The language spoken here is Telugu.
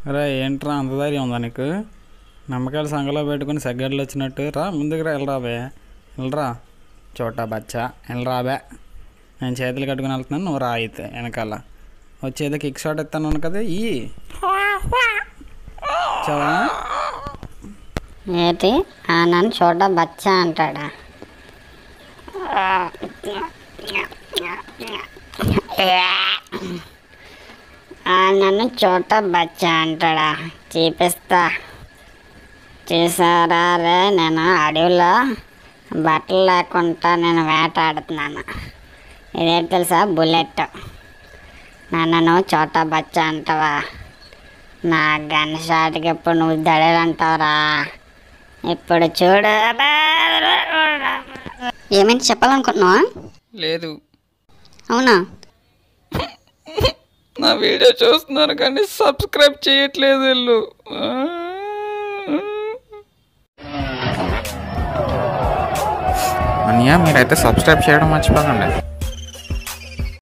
రే ఏంట్రా అంత ధైర్యం ఉందా నీకు నమ్మకాయలు సంగలో పెట్టుకుని సెగ్గడ్లు వచ్చినట్టు రా ముందుకు రా వెళ్ళరాబే వెళ్ళరా చోటా బచ్చా వెళ్ళరాబే నేను చేతులు కట్టుకుని వెళ్తున్నాను నువ్వు రా అయితే వెనకాల వచ్చేదో కిక్ షాట్ ఇస్తాను కదా ఈ చవా ఏంటి ఆ నన్ను చూడ బచ్చా అంటాడా ఆ నన్ను చోట బచ్చా అంటాడా చూపిస్తా చూసారా రే నేను అడవిలో బట్టలు లేకుండా నేను వేటాడుతున్నాను ఇదేంటి తెలుసా బుల్లెట్ నన్ను నువ్వు చోట బచ్చా అంటావా నా గన్ షాట్కి ఇప్పుడు నువ్వు దడేలంటావురా ఇప్పుడు చూడు ఏమైనా చెప్పాలనుకుంటున్నావా లేదు అవునా నా వీడియో చూస్తున్నారు కానీ సబ్స్క్రైబ్ చేయట్లేదు వీళ్ళు అన్నయ్య మీరైతే సబ్స్క్రైబ్ చేయడం మర్చిపోకండి